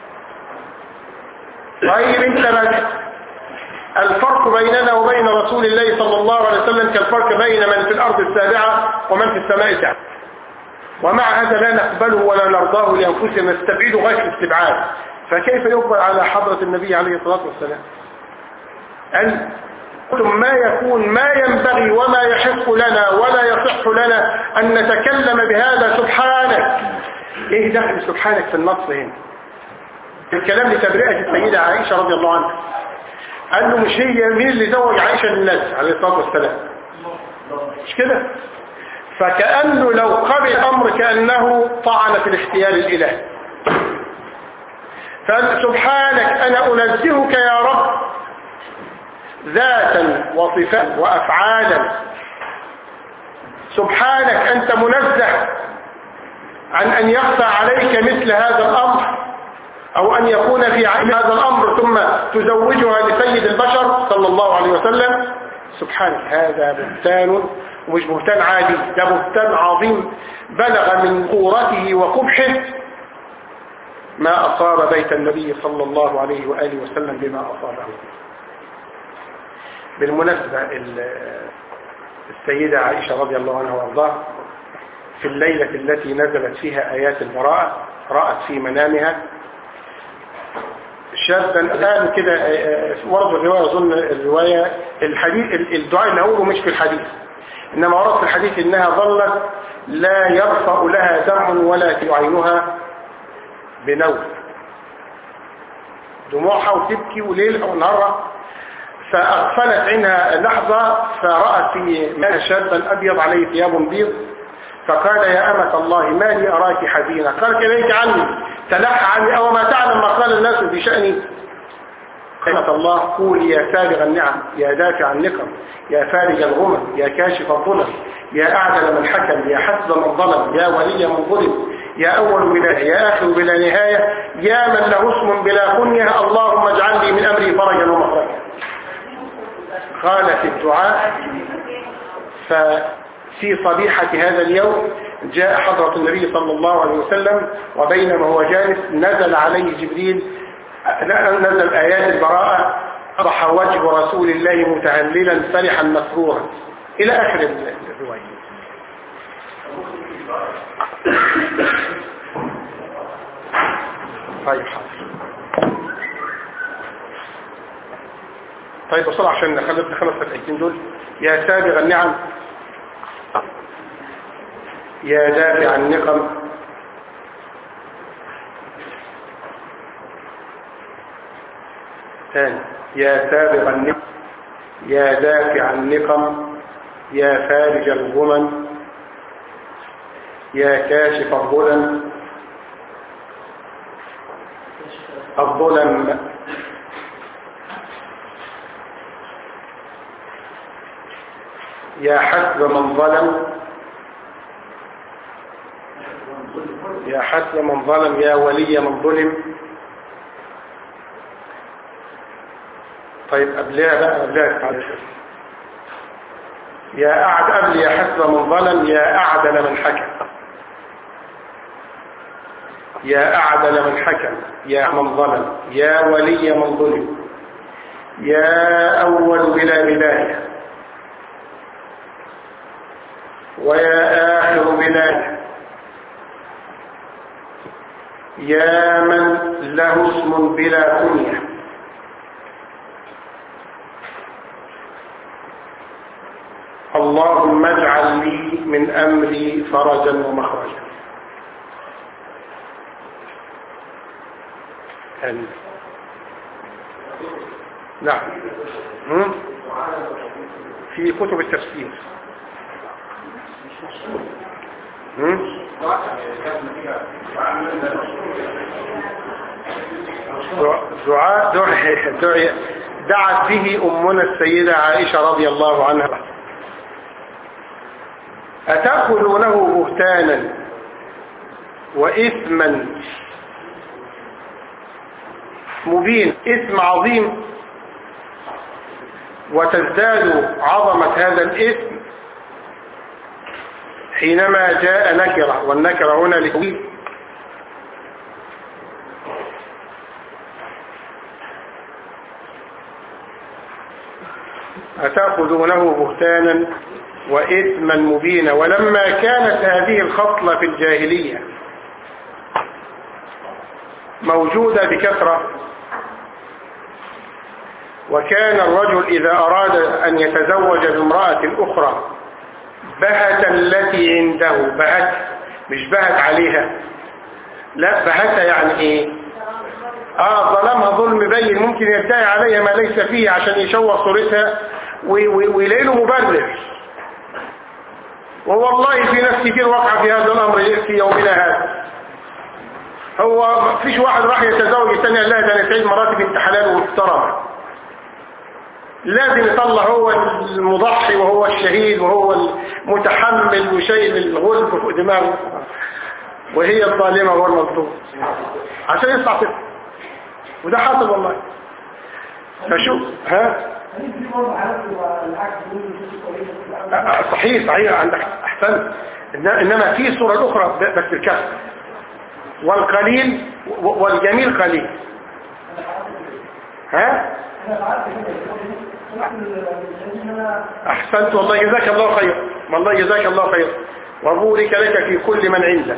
طيب انت بس الفرق بيننا وبين رسول الله صلى الله عليه وسلم كالفرق بين من في الارض السابعه ومن في السماء السابعه ومع هذا لا نقبله ولا نرضاه لانفسنا نستبعده غايه الاستبعاد فكيف يقبل على حضره النبي عليه الصلاه والسلام أن قلتم ما يكون ما ينبغي وما يحق لنا ولا يصح لنا أن نتكلم بهذا سبحانك إيه دخل سبحانك في النص هنا الكلام لتبرئة السيدة عائشة رضي الله عنها قال له مش هي مين اللي زوج عائشة للناس عليه الصلاة والسلام مش كده فكأنه لو قبل الأمر كأنه طعن في الاختيار الإلهي فقال سبحانك أنا أنزهك يا رب ذاتا وصفات وأفعالا سبحانك أنت منزه عن أن يخفى عليك مثل هذا الأمر أو أن يكون في عين هذا الأمر ثم تزوجها لسيد البشر صلى الله عليه وسلم سبحانك هذا بهتان ومش بهتان عادي ده بهتان عظيم بلغ من قورته وقبحه ما أصاب بيت النبي صلى الله عليه وآله وسلم بما أصابه بالمناسبة ال- السيدة عائشة رضي الله عنها وارضاها في الليلة التي نزلت فيها آيات البراءة رأت في منامها شابا الآن كده آه، آه، ورد الرواية أظن الرواية الحديث ال- الدعاء اللي هقوله مش في الحديث إنما ورد في الحديث إنها ظلت لا يرفع لها دم ولا تعينها بنوم دموعها وتبكي وليلها ونهارها فأغفلت عينها لحظة فرأت في مال شابا أبيض عليه ثياب بيض فقال يا أمة الله ما لي أراك حزينة قالت إليك عني تلح عني أو ما تعلم ما قال الناس في شأني أمة الله قولي يا سابغ النعم يا دافع النقم يا فارج الغمم يا كاشف الظلم يا أعدل من حكم يا حسب من ظلم يا ولي من ظلم يا أول بلا يا آخر بلا نهاية يا من له اسم بلا كنية اللهم اجعل لي من أمري فرجا ومخرجا قال في الدعاء ففي صبيحة هذا اليوم جاء حضرة النبي صلى الله عليه وسلم وبينما هو جالس نزل عليه جبريل نزل آيات البراءة أصبح وجه رسول الله متهللا فرحا مسرورا إلى آخر الرواية طيب حاضر طيب بسرعة عشان نخلص نخلص الآيتين دول يا سابغ النعم يا دافع النقم ثاني يا سابغ النقم يا دافع النقم يا فارج الغمم يا كاشف الظلم الظلم يا حسب من ظلم يا حسب من ظلم يا ولي من ظلم طيب قبلها بقى قبلها تعالى. يا أعد قبل يا حسب من ظلم يا أعدل من حكم يا أعدل من حكم يا من ظلم يا ولي من ظلم يا أول بلا بداية ويا آخر بلا يا من له اسم بلا كنية اللهم اجعل لي من أمري فرجا ومخرجا آمين نعم هم؟ في كتب التفسير هم؟ دعاء دعاء دعاء دعت به أمنا السيدة عائشة رضي الله عنها أتأخذونه بهتانا وإثما مبين إثم عظيم وتزداد عظمة هذا الإثم حينما جاء نكرة والنكرة هنا لتويل أتأخذونه بهتانا وإثما مبينا ولما كانت هذه الخصلة في الجاهلية موجودة بكثرة وكان الرجل إذا أراد أن يتزوج بامرأة أخرى بهت التي عنده بهت مش بهت عليها لا بهت يعني ايه اه ظلمها ظلم بين ممكن يدعي عليها ما ليس فيه عشان يشوه صورتها ويلاقي له مبرر ووالله في ناس كتير وقع في هذا الامر في يومنا هذا هو فيش واحد راح يتزوج الثاني قال لها ده انا سعيد مراتب بنت حلال ومحترمه لازم يطلع هو المضحي وهو الشهيد وهو المتحمل وشيء الغلب فوق دماغه وهي الظالمة وهو المظلوم عشان يطلع صفر وده حاصل والله فشوف ها صحيح صحيح عندك احسن انما في صورة اخرى بس الكسر والقليل والجميل قليل ها احسنت والله جزاك الله خير والله جزاك الله خير وبورك لك في كل من عندك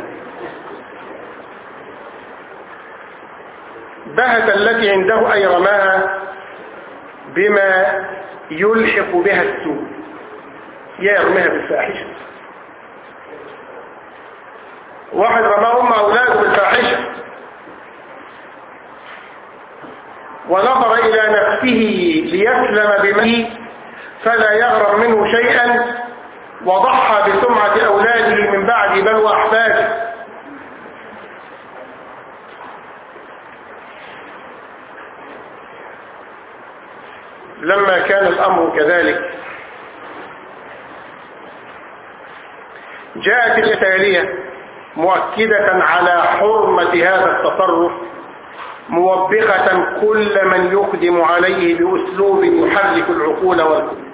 بهت التي عنده أي رماها بما يلحق بها السوء يرميها بالفاحشة واحد رماهم أولاده بالفاحشة ونظر إلى نفسه ليسلم بمه فلا يغرر منه شيئا وضحى بسمعة أولاده من بعد بل وأحفاده لما كان الأمر كذلك جاءت التالية مؤكدة على حرمة هذا التصرف موبخة كل من يقدم عليه بأسلوب يحرك العقول والقلوب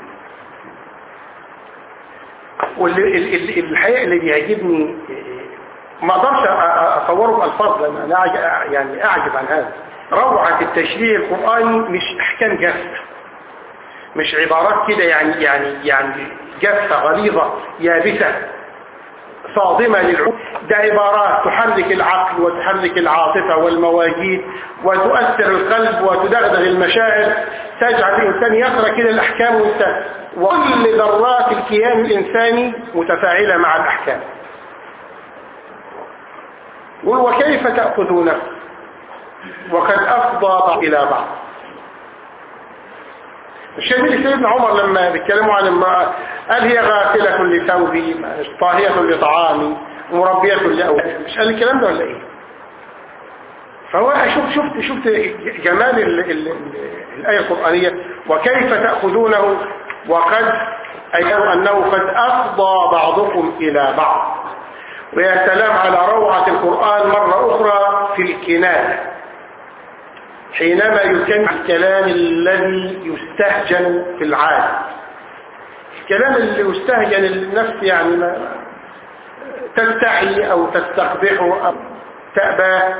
والحقيقة اللي بيعجبني ما اقدرش اصوره بألفاظ لأن انا أعج- يعني اعجب عن هذا روعة التشريع القرآني مش احكام جافة مش عبارات كده يعني يعني يعني جافة غليظة يابسة صادمة للعقول ده عبارات تحرك العقل وتحرك العاطفة والمواجيد وتؤثر القلب وتدغدغ المشاعر تجعل الإنسان يقرأ كده الأحكام وانت وكل ذرات الكيان الإنساني متفاعلة مع الأحكام قل وكيف تأخذونه وقد أفضى بعض إلى بعض الشيء سيدنا عمر لما بيتكلموا عن المرأة قال هي غاسلة لثوبي طاهية لطعامي مربية لأولادي مش قال الكلام ده ولا ايه فهو شوف شفت شفت جمال ال ال ال الآية القرآنية وكيف تأخذونه وقد أيضا أنه قد أفضى بعضكم إلى بعض ويا سلام على روعة القرآن مرة أخرى في الكناية حينما يتم الكلام الذي يستهجن في العالم الكلام اللي يستهجن النفس يعني ما تستحي أو تستقبحه أو تأباه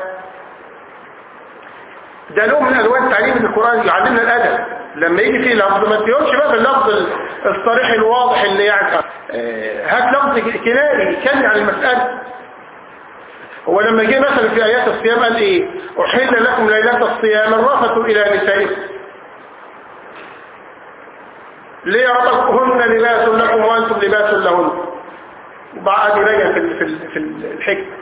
ده نوع من ألوان تعليم القرآن يعلمنا الأدب لما يجي فيه لفظ ما تقولش بقى باللفظ الصريح الواضح اللي يعني آه، هات لفظ كنائي يتكلم عن المسألة هو لما جه مثلا في آيات الصيام قال إيه أحل لكم ليلة الصيام الرفث إلى نسائكم ليه يا رب هن لباس لكم وأنتم لباس لهن وبعد رجع في ال- في ال- في الحكمة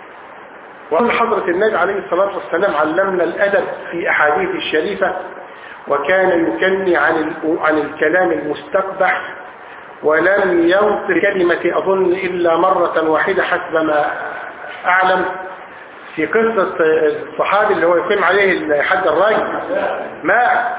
وقال حضرة النبي عليه الصلاة والسلام علمنا الأدب في أحاديث الشريفة وكان يكني عن ال- عن الكلام المستقبح ولم ينطق كلمة أظن إلا مرة واحدة حسب ما أعلم في قصة الصحابي اللي هو يقيم عليه حد الرجل ما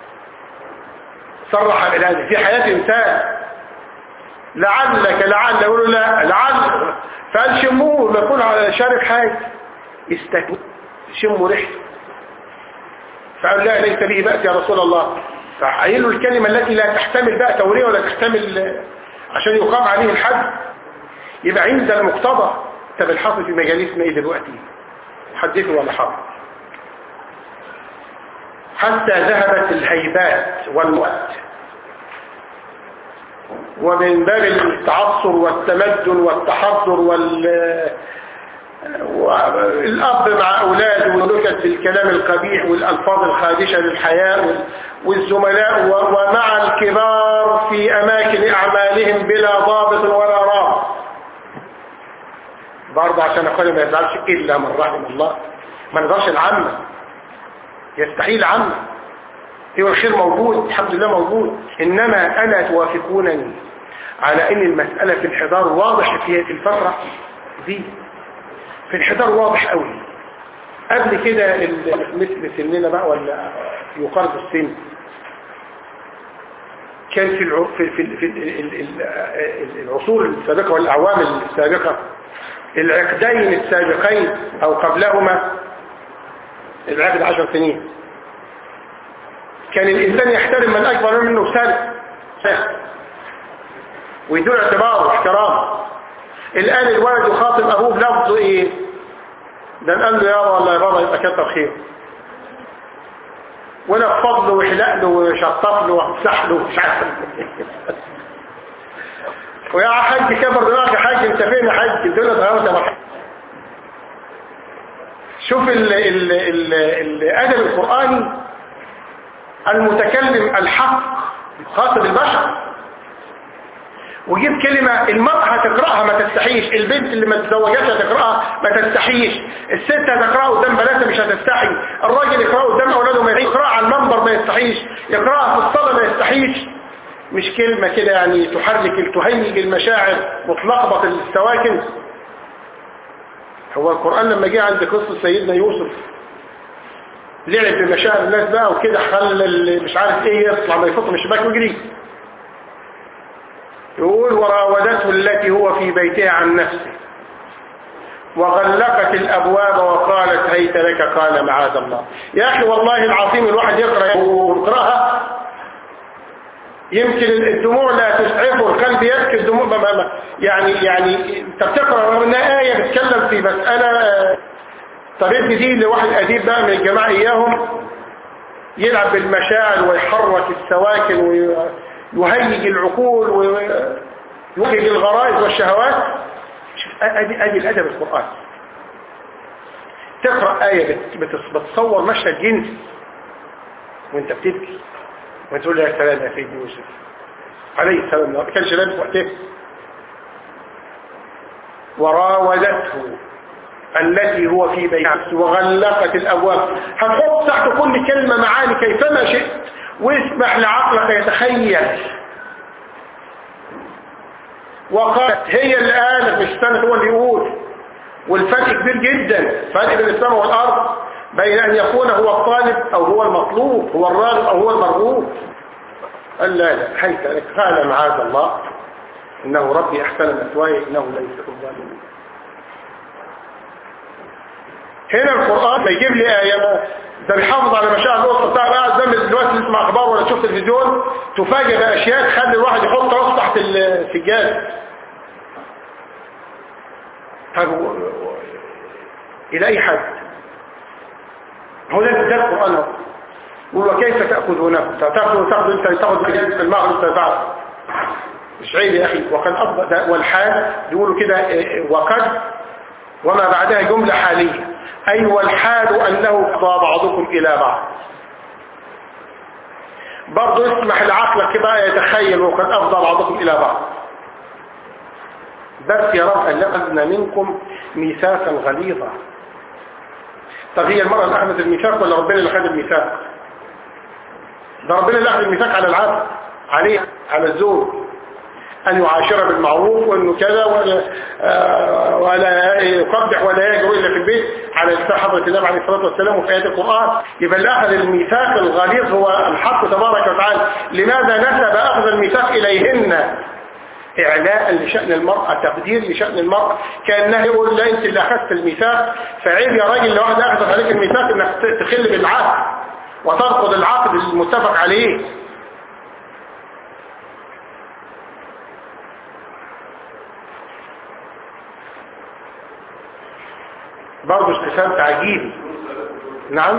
صرح بهذا في حياة إنسان لعلك لعل يقول له لا لعل فقال شموه ما يكون على شارب حاجة يستكبر شموا ريحته فقال لا ليس به بأس يا رسول الله فقايل له الكلمة التي لا تحتمل بقى توريه ولا تحتمل عشان يقام عليه الحد يبقى عند المقتضى طب الحاصل في مجالسنا ايه دلوقتي حدثوا ولا حرج حتى ذهبت الهيبات والوقت ومن باب التعصر والتمدن والتحضر وال والأب مع أولاده ونكت بالكلام القبيح والألفاظ الخادشة للحياة وال- والزملاء و- ومع الكبار في أماكن أعمالهم بلا ضابط ولا رابط برضه عشان أقول ما يزعلش إلا من رحم الله ما نقدرش العامة يستحيل عامة هو الخير موجود الحمد لله موجود إنما ألا توافقونني على أن المسألة في الحضار واضح في في الفترة دي في الحضار واضح قوي قبل كده ال- مثل سننا بقى ولا يقارب السن كان في الع- في في, في ال- ال- ال- العصور السابقة والأعوام السابقة العقدين السابقين أو قبلهما العقد عشر سنين كان الإنسان يحترم من أكبر منه سنة سنة ويدور اعتباره واحترامه الآن الولد يخاطب أبوه بلفظه إيه ده قال له يابا والله يا بابا يبقى كتر خير ولا فضله ويحلق له ويشطف له ويمسح له مش عارف ويا حاج كبر دماغك يا حاج انت فين يا حاج الدنيا اتغيرت يا مرحبا شوف ال ال ال الادب القراني المتكلم الحق خاطب البشر وجيب كلمة المرأة هتقرأها ما تستحيش البنت اللي ما تزوجتش هتقرأها ما تستحيش الست هتقرأها قدام بناتها مش هتستحي الراجل يقرأها قدام أولاده ما يستحيش يقرأها على المنبر ما يستحيش يقرأها في الصلاة ما يستحيش مش كلمة كده يعني تحرك تهيج المشاعر وتلخبط السواكن هو القرآن لما جه عند قصة سيدنا يوسف لعب بمشاعر الناس بقى وكده خلى اللي مش عارف ايه يطلع ما يفط من الشباك ويجري يقول وراودته التي هو في بيتها عن نفسه وغلقت الأبواب وقالت هيت لك قال معاذ الله يا أخي والله العظيم الواحد يقرأ ويقرأها يمكن الدموع لا تسعفه القلب يبكي الدموع ما ما يعني يعني انت بتقرأ رغم انها آية بتتكلم في مسألة طب ادي دي لواحد أديب بقى من الجماعة إياهم يلعب بالمشاعر ويحرك السواكن ويهيج العقول ويهيج الغرائز والشهوات شوف ادي ادي الادب القرآني تقرأ آية بت- بتص- بتصور مشهد جنسي وانت بتبكي وتقول يا سلام يا سيدي يوسف عليه السلام ما كانش لابس وقتها وراودته التي هو في بيتها وغلقت الأبواب هتحط تحت كل كلمة معاني كيفما شئت واسمح لعقلك يتخيل وقالت هي الآن مش السنة هو اللي يقول والفرق كبير جدا فرق بين السماء والأرض بين أن يكون هو الطالب أو هو المطلوب هو الراغب أو هو المرغوب قال لا لا حيث لك قال معاذ الله إنه ربي أحسن مثواي إنه لا يفلح الظالمين هنا القرآن ما يجيب لي آية ده بيحافظ على مشاعر الأسرة بتاع بقى زي دلوقتي تسمع أخبار ولا تشوف تلفزيون تفاجئ بأشياء تخلي الواحد يحط راسه تحت السجاد طب و- و- إلى أي حد هو ده ده القرآن هو يقول وكيف تأخذونه تأخذ تأخذ أنت تأخذ في المغرب تبعه مش عيب يا أخي وقد أفضل ده والحال يقولوا كده إيه، وقد وما بعدها جملة حالية أي والحال أنه قضى بعضكم إلى بعض برضو اسمح لعقلك بقى يتخيل وقد أفضى بعضكم إلى بعض بس يا رب أن أخذنا منكم ميثاقا غليظا طب هي المرأة اللي أخذت الميثاق ولا ربنا اللي أخذ الميثاق ده ربنا اللي اخذ الميثاق على العبد عليه على الزوج أن يعاشر بالمعروف وأنه كذا ولا, آه ولا يقبح ولا يجر إلا في البيت على لسان حضرة النبي عليه الصلاة والسلام وفي آيات القرآن يبقى اللي أخذ الميثاق الغليظ هو الحق تبارك وتعالى لماذا نسب أخذ الميثاق إليهن إعلاء لشأن المرأة تقدير لشأن المرأة كأنها يقول لا أنت اللي أخذت الميثاق فعيب يا راجل لو واحد أخذت عليك الميثاق أنك تخل بالعقد وترفض العقد المتفق عليه برضه استفهام تعجيبي نعم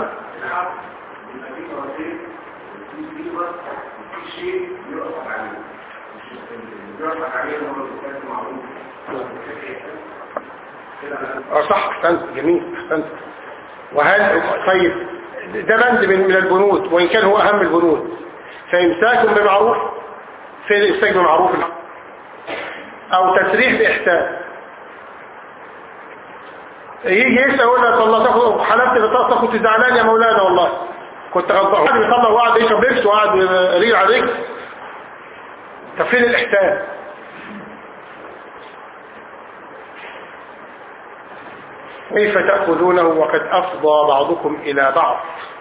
اه صح احسنت جميل احسنت وهل طيب ده بند من من البنود وان كان هو اهم البنود فامساك بمعروف فين الامساك بمعروف او تسريح باحسان يجي يسأل يقول لك والله تاخد حلفت بطاقة كنت زعلان يا مولانا والله كنت غلطان واحد بيطلع وقعد يشرب بيبس وقعد يريل عليك طب فين الإحسان كيف تأخذونه وقد أفضى بعضكم إلى بعض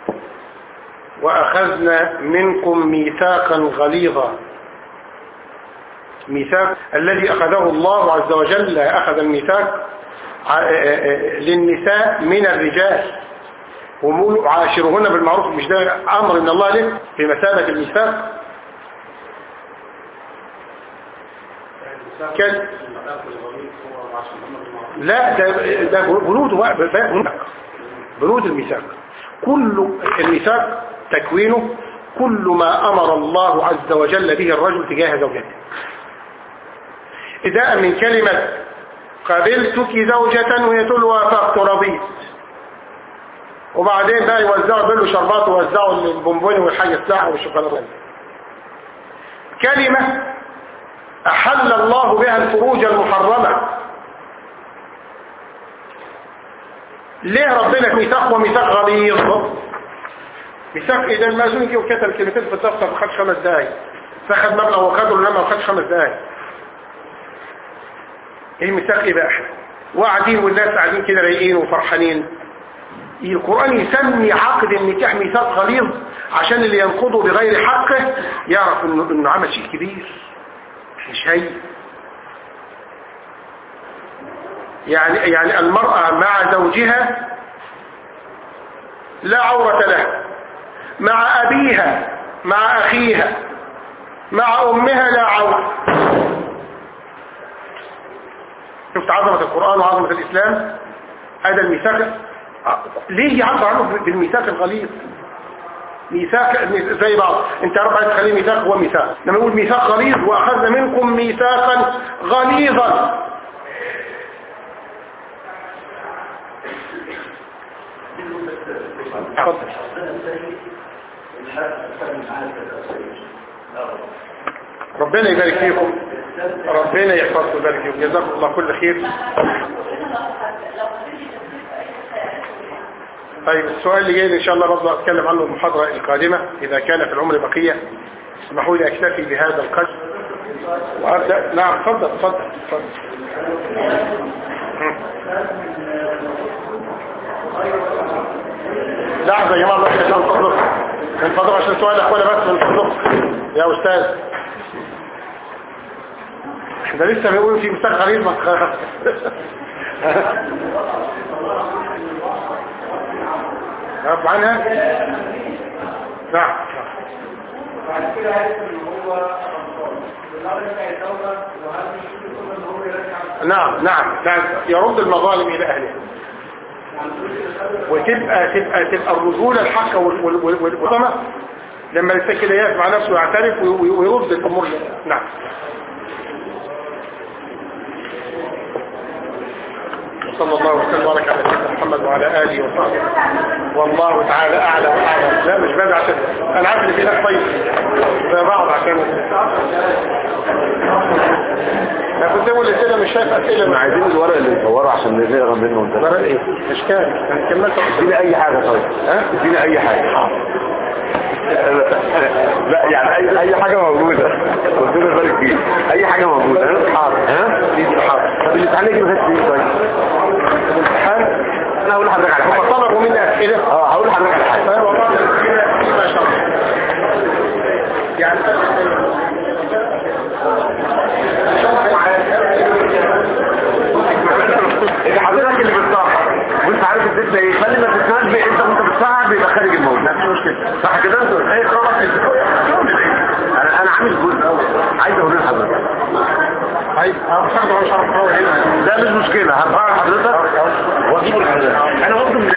وأخذنا منكم ميثاقا غليظا ميثاق الذي أخذه الله عز وجل أخذ الميثاق للنساء من الرجال وعاشرهن بالمعروف مش ده أمر من الله له في مسألة الميثاق كان لا ده ده بنود بنود بنود الميثاق كل الميثاق تكوينه كل ما أمر الله عز وجل به الرجل تجاه زوجته إذا من كلمة قابلتك زوجة وهي تقول وافقت رضيت وبعدين بقى يوزعوا بيقولوا شربات ويوزعوا البونبوني والحاجة الساعة والشوكولاتة كلمة أحل الله بها الفروج المحرمة ليه ربنا ميثاق وميثاق غليظ ميثاق إذا المأذون يجي وكتب كلمتين في الدفتر ما خدش خمس دقايق فخد مبلغ وخده لما ما خدش خمس دقايق ايه ميثاق ايه بقى وقاعدين والناس قاعدين كده رايقين وفرحانين القرآن يسمي عقد النكاح ميثاق غليظ عشان اللي ينقضه بغير حقه يعرف انه, إنه عمل شيء كبير مش هي يعني يعني المرأة مع زوجها لا عورة لها مع أبيها مع أخيها مع أمها لا عورة شفت عظمة القرآن وعظمة الإسلام هذا الميثاق ليه يعبر عنه بالميثاق الغليظ ميثاق زي بعض انت عارف عايز تخليه ميثاق هو ميثاق لما نقول ميثاق غليظ واخذنا منكم ميثاقا غليظا اتفضل ربنا يبارك فيكم ربنا يحفظكم ويبارك فيكم جزاكم الله كل خير طيب السؤال اللي جاي ان شاء الله برضه اتكلم عنه المحاضرة القادمة اذا كان في العمر بقية اسمحوا لي اكتفي بهذا القدر وابدا نعم تفضل تفضل تفضل لحظة يا جماعة الله عشان فضلك من فضلك عشان سؤال اخوانا بس من فضلك يا استاذ ده لسه بيقولوا في مستقبل غريب ما رب عنها نعم بعد كده عرف ان هو غلطان بالله يرجع التوبه وهل مش ان هو يرجع نعم نعم نعم يرد المظالم الى اهلها وتبقى تبقى تبقى الرجوله الحق والوطنه لما الانسان كده يقف مع نفسه ويعترف ويرد الامور نعم صلى الله وسلم وبارك على سيدنا محمد وعلى اله وصحبه والله تعالى اعلى واعلم لا مش بدعي عشان انا عارف ان في ناس طيب زي بعض عشان انا كنت اقول اسئله مش شايف اسئله احنا عايزين الورق اللي نصوره عشان نقرا منه وانت ورق ايه اشكال انا كملت ادينا اي حاجه طيب ها ادينا اي حاجه لا يعني اي اي حاجه موجوده ربنا يبارك فيك اي حاجه موجوده ها حاضر ها حاضر طب اللي اتعلق ما خدش ايه طيب الامتحان انا هقول لحضرتك على هم حاجه طلبوا مني اسئله اه هقول لحضرتك على حاجه فاهم والله ما شاء الله يعني اللي حضرتك اللي بتصحح وانت عارف الدنيا ايه خلي ما تسمعش بيه انت وانت بتصحح بيبقى خارج الموضوع ما فيش مشكله صح كده ايه خلاص انا انا عامل جزء عايز اقول لحضرتك طيب مش هاخده مش هاخده لا مش مشكله هبقى حضرتك واجيب لحضرتك انا برضه من